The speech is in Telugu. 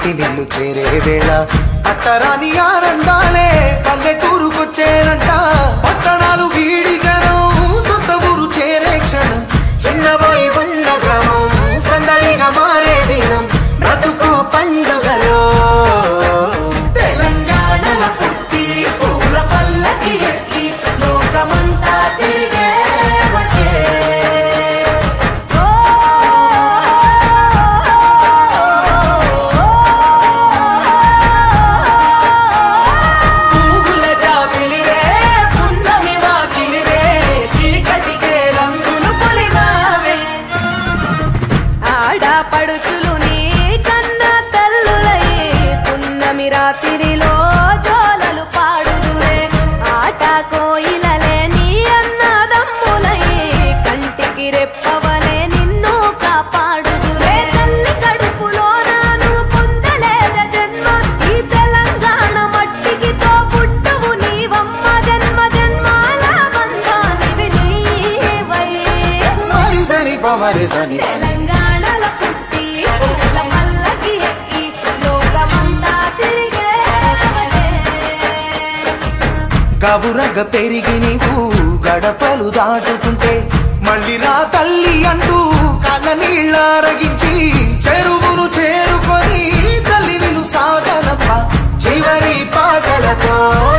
పుట్టి నిన్ను చేరే వేళ అట్టరాని ఆనందాలే పల్లెటూరుకొచ్చేనంట పట్టణాలు వీడి జనం సొంత ఊరు చేరే క్షణం చిన్నబోయి బండ గ్రామం సందడిగా మారే దినం బ్రతుకు పండుగలో తెలంగాణల పుట్టి పూల పల్లకి ఎక్కి లోకమంతా తిరిగే పువ్వుల జాబిలివే పున్నమి వాకిలివే చీకటికే రంగులు పొలిమావే ఆడపడుచులు నీ కన్న తల్లులై పున్నమి రాత్రిలో జోలలు పాడుదురే ఆట కోయిలలే నీ అన్నదమ్ములై కంటికి రెప్పవలే నిన్ను కాపాడుదురే తల్లి కడుపులో నాను పొందలేద జన్మ ఈ తెలంగాణ మట్టికి తో పుట్టువు నీవమ్మ జన్మ జన్మాల బంధానివి నీవై మరి సని పమరి సని తెలంగాణలో పుట్టి పూల పల్లకి ఎక్కి లోకమంతా తిరిగేవటే. గవురగ పెరిగి నీవు గడపలు దాటుతుంటే మళ్ళీ రా తల్లి అంటూ కళ్ళ నీళ్ళరగించి చెరువును చేరుకొని తల్లి నిన్ను సాగనప్ప చివరి పాటలతో